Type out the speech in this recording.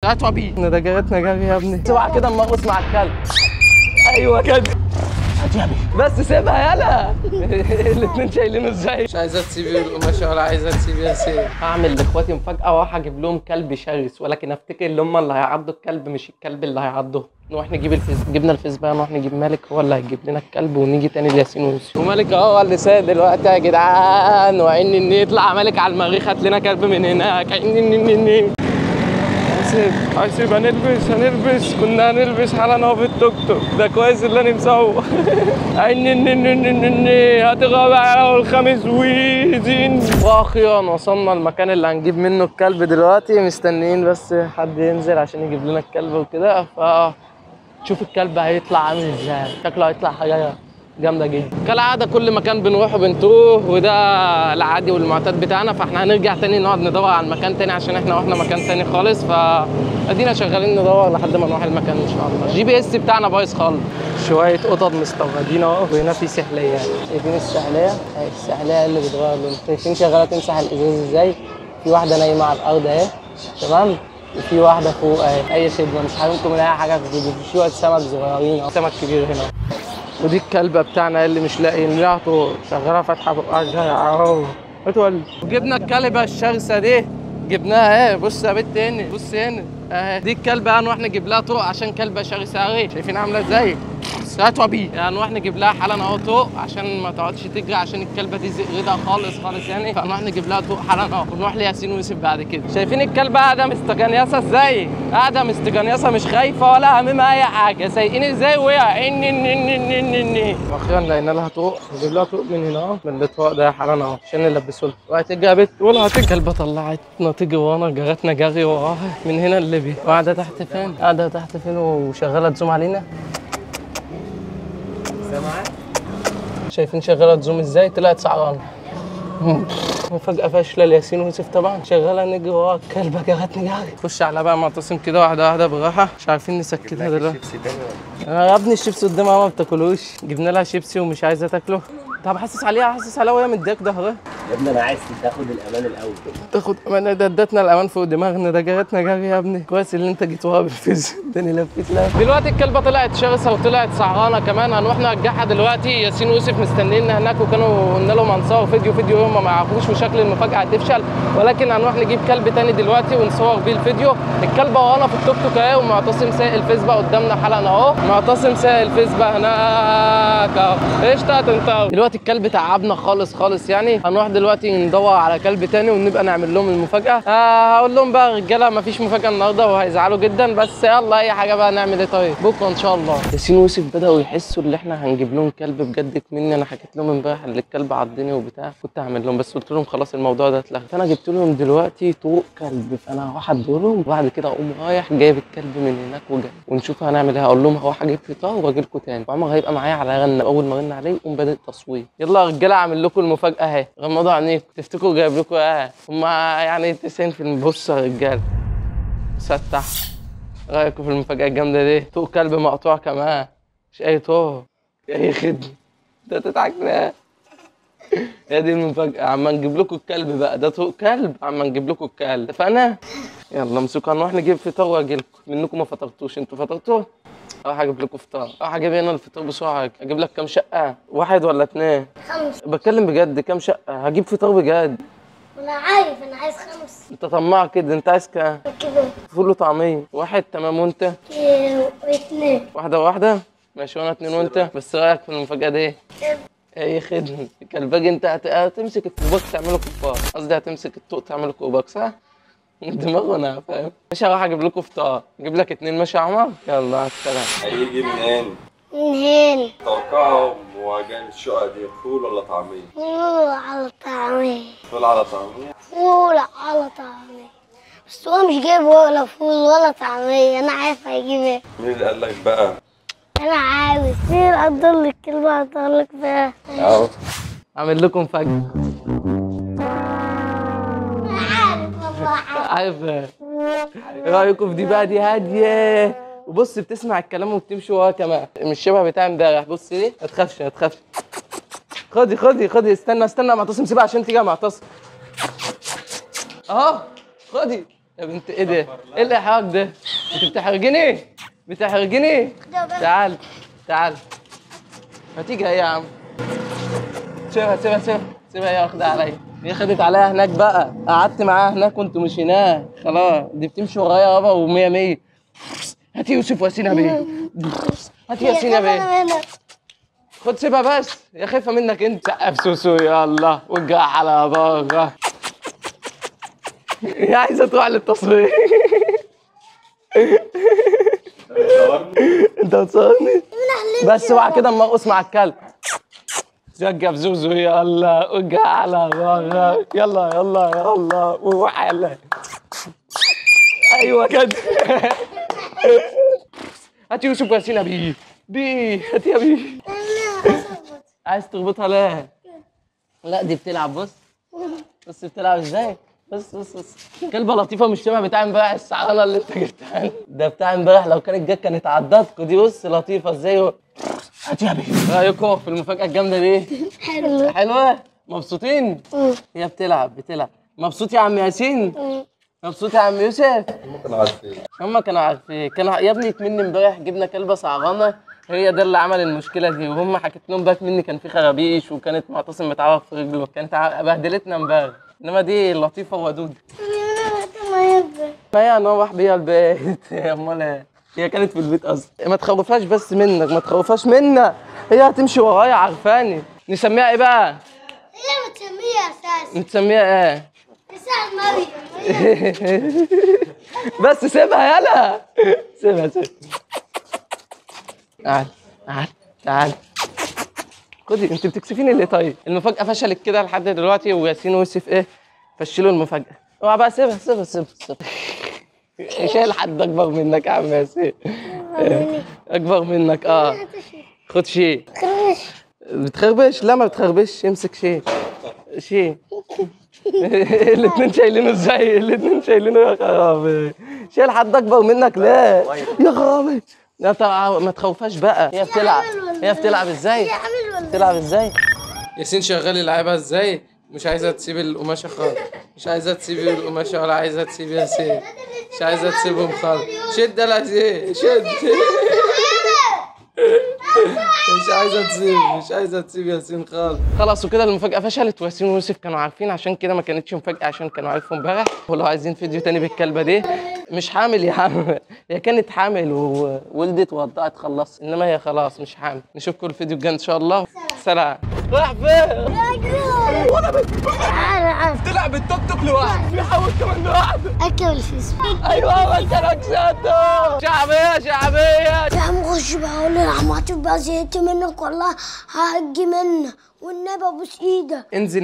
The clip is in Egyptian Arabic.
هاتوا بيه ده جارتنا جاري يا ابني سيبها كده اما ارقص مع الكلب ايوه كده هات يا ابني بس سيبها يلا الاثنين شايلينه ازاي مش عايزه تسيبي القماشه ولا عايزه تسيبي سيب هعمل لاخواتي مفاجاه واروح اجيب لهم كلب شرس ولكن افتكر ان هم اللي هيعضوا الكلب مش الكلب اللي هيعضه نروح نجيب الفيس جبنا الفيس بقى نروح نجيب مالك هو اللي هيجيب لنا الكلب ونيجي تاني لياسين ويوسف ومالك اهو هو اللي سايق دلوقتي يا جدعان وعين ان يطلع مالك على المريخ هات لنا كلب من هناك عين ان ان حاسب حاسب هنلبس هنلبس كنا هنلبس حالا اهو في التوك توك ده كويس اللي انا مصور عين ان ان ان ان ان هتغاب على الخميس ويزين واخيرا وصلنا المكان اللي هنجيب منه الكلب دلوقتي مستنيين بس حد ينزل عشان يجيب لنا الكلب وكده ف شوف الكلب هيطلع عامل ازاي شكله هيطلع حاجه جامده جدا كالعاده كل مكان بنروحه بنتوه وده العادي والمعتاد بتاعنا فاحنا هنرجع تاني نقعد ندور على المكان تاني عشان احنا رحنا مكان تاني خالص فادينا شغالين ندور لحد ما نروح المكان ان شاء الله الجي بي اس بتاعنا بايظ خالص شويه قطط مستوردين اهو وهنا في سحليه شايفين السحليه اهي السحليه اللي بتغير لون شايفين شغاله تمسح الازاز ازاي في واحده نايمه على الارض اهي تمام وفي واحده فوق اهي اي خدمه مش هنكم من اي حاجه في الفيديو في شويه سمك صغيرين اهو سمك كبير هنا ودي الكلبه بتاعنا اللي مش لاقيين لها شغاله فاتحه بقها جايه اهو اتولد وجبنا الكلبه الشرسه دي جبناها اهي بص يا بنت هنا بص هنا اهي دي الكلبه هنروح نجيب لها طرق عشان كلبه شرسه اهي شايفين عامله ازاي هاتوا بيه يعني نروح نجيب لها حالا اهو طوق عشان ما تقعدش تجري عشان الكلبه دي زغرتها خالص خالص يعني فنروح نجيب لها طوق حالا اهو ونروح لياسين ويوسف بعد كده شايفين الكلبه قاعده مستجنيسه ازاي قاعده مستجنيسه مش خايفه ولا هممها اي حاجه سايقين ازاي وهي ان ان ان ان ان ان واخيرا لقينا لها طوق نجيب لها طوق من هنا اهو من الطوق ده حالا اهو عشان نلبسه لها وهتجري يا بت ولا هتجري الكلبه طلعتنا تجري ورانا جرتنا جري وراها من هنا الليبي وقاعده تحت فين قاعده تحت فين وشغاله تزوم علينا شايفين شغاله تزوم ازاي طلعت سعرانه مفاجأة فاشلة لياسين ويوسف طبعا شغالة نجري ورا الكلبة جرت نجري خش على بقى معتصم كده واحدة واحدة بالراحة مش عارفين نسكتها دلوقتي آه يا ابني الشيبسي قدامها ما بتاكلوش جبنا لها شيبسي ومش عايزة تاكله طب حاسس عليها حاسس عليها وهي مديك ظهرها يا ابني انا عايز تاخد الامان الاول تاخد امان ده ادتنا الامان فوق دماغنا ده جرتنا جري يا ابني كويس اللي انت جيت وراها بالفيز تاني لفيت لها دلوقتي الكلبه طلعت شرسه وطلعت سعرانه كمان هنروح نرجعها دلوقتي ياسين ويوسف مستنينا هناك وكانوا قلنا لهم هنصور فيديو فيديو هم ما يعرفوش وشكل المفاجاه هتفشل ولكن هنروح نجيب كلب تاني دلوقتي ونصور بيه الفيديو الكلبه ورانا في التوك توك اهي ومعتصم سايق الفيس بقى قدامنا حلقنا اهو معتصم سايق الفيس بقى هناك اهو ايش انت دلوقتي الكلب تعبنا خالص خالص يعني هنروح دلوقتي ندور على كلب تاني ونبقى نعمل لهم المفاجاه آه هقول لهم بقى رجاله مفيش مفاجاه النهارده وهيزعلوا جدا بس يلا اي حاجه بقى نعمل ايه طيب بكره ان شاء الله ياسين ويوسف بداوا يحسوا ان احنا هنجيب لهم كلب بجد مني انا حكيت لهم امبارح ان الكلب عضني وبتاع كنت هعمل لهم بس قلت لهم خلاص الموضوع ده اتلغى فانا جبت لهم دلوقتي طوق كلب فانا هروح ادورهم وبعد كده اقوم رايح جايب الكلب من هناك وجاي ونشوف هنعمل ايه هقول لهم هروح اجيب فطار واجي لكم تاني وعمر هيبقى معايا على غنى اول ما رن عليه يقوم بادئ تصوير يلا يا رجاله اعمل لكم المفاجاه اهي غمضوا عينيكم تفتكروا جايب لكم ايه هم يعني 90 في بص يا رجاله ستح رايكم في المفاجاه الجامده دي طوق كلب مقطوع كمان مش اي طوق اي خدمه ده تضحك ليه هي دي المفاجأة عم نجيب لكم الكلب بقى ده طوق كلب عم نجيب لكم الكلب اتفقنا؟ يلا امسكوا هنروح نجيب فطار واجي لكم منكم ما فطرتوش انتوا فطرتوا؟ اروح اجيب لكم فطار اروح اجيب هنا الفطار بسرعة اجيب لك كام شقة؟ واحد ولا اتنين؟ خمس بتكلم بجد كام شقة؟ هجيب فطار بجد انا عارف انا عايز خمس انت طماع كده انت عايز كام؟ كده فول وطعمية واحد تمام وانت؟ إيه، واثنين واحدة واحدة؟ ماشي وانا اتنين وانت؟ بس رايك في المفاجأة دي؟ اي خدمة الكلباجي انت هت- هتمسك الكوباك تعمله كوباك قصدي هتمسك الطوق تعمله كوباك صح؟ دماغه انا فاهم ماشي هروح اجيب لكم فطار اجيب لك اتنين ماشي يا عمر يلا على السلامة هيجي منين؟ منين توقعهم مواجهة الشقة دي فول ولا طعمية؟ فول على طعمية فول على طعمية؟ فول على طعمية بس هو مش جايب ولا فول ولا طعمية انا عارف هيجيب ايه مين اللي قال لك بقى؟ انا عارف مين قدر لك كلمة قدر لك فيها اهو اعمل لكم فجأة انا عارف والله عارف عارف ايه رايكم في دي بقى دي هاديه وبص بتسمع الكلام وبتمشي وراه كمان مش شبه بتاع امبارح بص ليه ما تخافش ما تخافش خدي خدي خدي استنى استنى يا معتصم سيبها عشان تيجي يا معتصم اهو خدي يا بنت ايه ده؟ ايه الاحراج ده؟ انت بتحرجني؟ بتحرجني؟ تعال تعال ما تيجي يا عم سيبها سيبها سيبها سيبها هي واخدة عليا هي خدت عليها هناك بقى قعدت معاها هناك وانتوا مش هناك خلاص دي بتمشي ورايا يابا ومية مية هاتي يوسف واسينا بيه هاتي ياسين بيه خد سيبها بس يا خايفة منك انت سقف سوسو يلا وجع على بره هي عايزة تروح للتصوير انت بتصورني بس اوعى كده اما ارقص مع الكلب سقف زوزو يلا وجع على بره يلا يلا يلا وعلى ايوه كده هات يوسف واسينا بيه بيه هات يا بيه عايز تربطها ليه؟ لا دي بتلعب بص بص بتلعب ازاي؟ بص بص بص كلبه لطيفه مش شبه بتاع امبارح السعرانه اللي انت جبتها لي. ده بتاع امبارح لو كانت جت كانت عضتكوا دي بص لطيفه ازاي و- هات يا بيه رايكم في المفاجاه الجامده دي؟ حلو حلوه مبسوطين؟ هي بتلعب بتلعب مبسوط يا عم ياسين؟ مبسوط يا عم يوسف؟ ممكن عارفين هم كانوا عارفين كانوا يا ابني مني امبارح جبنا كلبه صعبانه هي ده اللي عمل المشكله دي وهم حكيت لهم بقى مني كان في خرابيش وكانت معتصم متعوق في رجله كانت ع- بهدلتنا امبارح انما دي لطيفه ودود ما هي نروح بيها البيت امال ايه هي كانت في البيت اصلا ما تخوفهاش بس منك ما تخوفهاش منا هي هتمشي ورايا عارفاني نسميها ايه بقى هي بتسميها اساس نسميها ايه اساس مريم بس سيبها يلا سيبها سيبها تعال تعال تعال خدي انت بتكسفيني ليه طيب المفاجأة فشلت كده لحد دلوقتي وياسين ويوسف ايه فشلوا المفاجأة اوعى بقى سيبها سيبها سيبها سيبها شايل حد اكبر منك يا عم ياسين اكبر منك اه خد شيء خربش بتخربش لا ما بتخربش امسك شيء شيء الاثنين شايلينه ازاي الاثنين شايلينه يا خرابي شايل حد اكبر منك ليه يا خرابي لا طبعا ما تخوفهاش بقى هي بتلعب هي بتلعب ازاي عامل ولا بتلعب ازاي ياسين شغال يلعبها ازاي مش عايزه تسيب القماشه خالص مش عايزه تسيب القماشه ولا عايزه تسيب ياسين مش عايزه تسيبهم خالص شد يا ياسين شد مش عايزه تسيب مش عايزه تسيب ياسين خالص خلاص وكده المفاجاه فشلت وياسين ويوسف كانوا عارفين عشان كده ما كانتش مفاجاه عشان كانوا عارفوا امبارح ولو عايزين فيديو تاني بالكلبه دي مش حامل يا عم هي كانت حامل وولدت ووضعت خلص انما هي خلاص مش حامل نشوفكم الفيديو الجاي ان شاء الله سلام راح فين وانا بت- تلعب التوك توك لوحده بيحاول كمان لوحده اكل الفيسبوك ايوه انت ركزته شعبيه شعبيه يا عم خش بقى اقول له يا عم هتبقى زهقت منك والله ههجي منك والنبي ابوس ايدك انزل